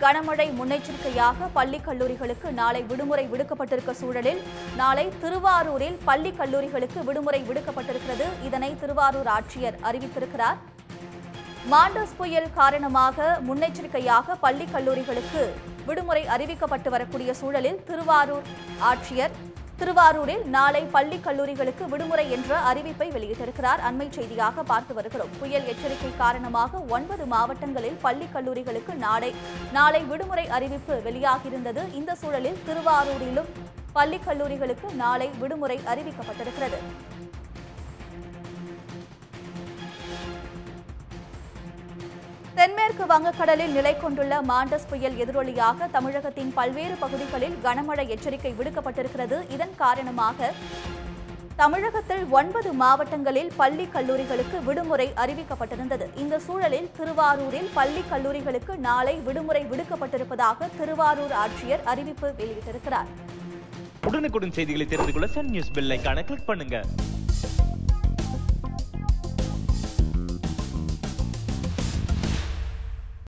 கனமழை முன்னெச்சரிக்கையாக பள்ளி கல்லூரிகளுக்கு நாளை விடுமுறை விடுக்கப்பட்டிருக்க சூழலில் நாளை திருவாரூரில் பள்ளி கல்லூரிகளுக்கு விடுமுறை விடுக்கப்பட்டிருக்கிறது இதனை திருவாரூர் ஆட்சியர் அறிவித்திருக்கிறார் மாண்டஸ் புயல் காரணமாக முன்னெச்சரிக்கையாக பள்ளி கல்லூரிகளுக்கு விடுமுறை அறிவிக்கப்பட்டு வரக்கூடிய சூழலில் திருவாரூர் ஆட்சியர் திருவாரூரில் நாளை பள்ளி கல்லூரிகளுக்கு விடுமுறை என்ற அறிவிப்பை வெளியிட்டிருக்கிறார் அண்மை செய்தியாக பார்த்து வருகிறோம் புயல் எச்சரிக்கை காரணமாக ஒன்பது மாவட்டங்களில் பள்ளி கல்லூரிகளுக்கு நாளை நாளை விடுமுறை அறிவிப்பு வெளியாகியிருந்தது இந்த சூழலில் திருவாரூரிலும் பள்ளி கல்லூரிகளுக்கு நாளை விடுமுறை அறிவிக்கப்பட்டிருக்கிறது தென்மேற்கு வங்கக்கடலில் நிலை கொண்டுள்ள மாண்டஸ் புயல் எதிரொலியாக தமிழகத்தின் பல்வேறு பகுதிகளில் கனமழை எச்சரிக்கை விடுக்கப்பட்டிருக்கிறது இதன் காரணமாக தமிழகத்தில் ஒன்பது மாவட்டங்களில் பள்ளி கல்லூரிகளுக்கு விடுமுறை அறிவிக்கப்பட்டிருந்தது இந்த சூழலில் திருவாரூரில் பள்ளி கல்லூரிகளுக்கு நாளை விடுமுறை விடுக்கப்பட்டிருப்பதாக திருவாரூர் ஆட்சியர் அறிவிப்பு வெளியிட்டிருக்கிறார் உடனுக்குடன் செய்திகளை தெரிந்து கொள்ள சன் நியூஸ் பெல் ஐகானை கிளிக் பண்ணுங்க